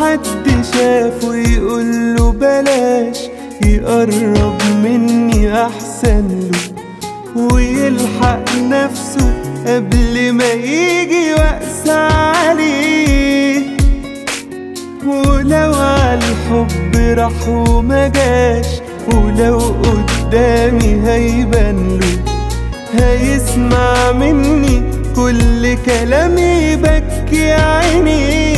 حد شافه يقوله بلاش يقرب مني احسن له ويلحق نفسه قبل ما يجي وقس عليه ولو عالحب راح وما جاش ولو قدامي هيبان له هيسمع مني كل كلام يبكي عيني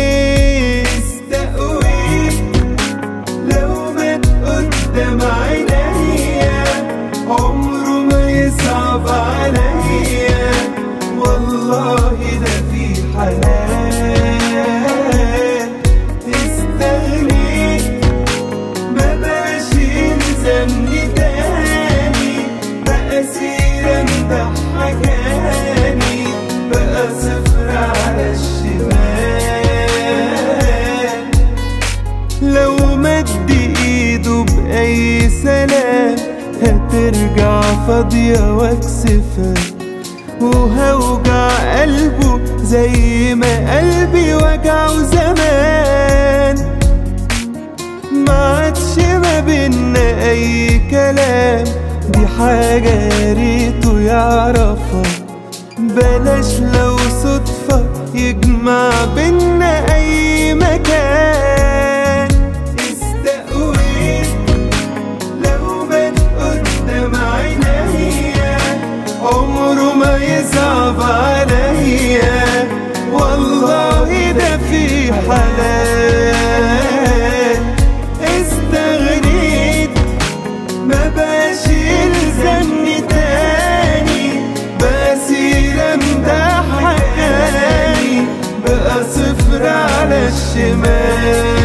استقويت لو مات قدام عينيا عمره ما يصعب عليا والله ده في حلال استغنيت ما بقاش يلزمني تاني بقى سيرة مضحكاني بقى صفر على الشمال لو مد ايده بأي سلام هترجع فاضية واكسفها وهوجع قلبه زي ما قلبي وجعه زمان ما عادش ما بينا اي كلام دي حاجة يا ريته يعرفها بلاش لو صدفة يجمع بينا اي مكان استقويت لو مات قدام عينيا عمره ما يصعب عليا والله ده في حلال استغنيت ما بقاش يلزمني تاني بقى سيرة مضحكاني بقى صفر على الشمال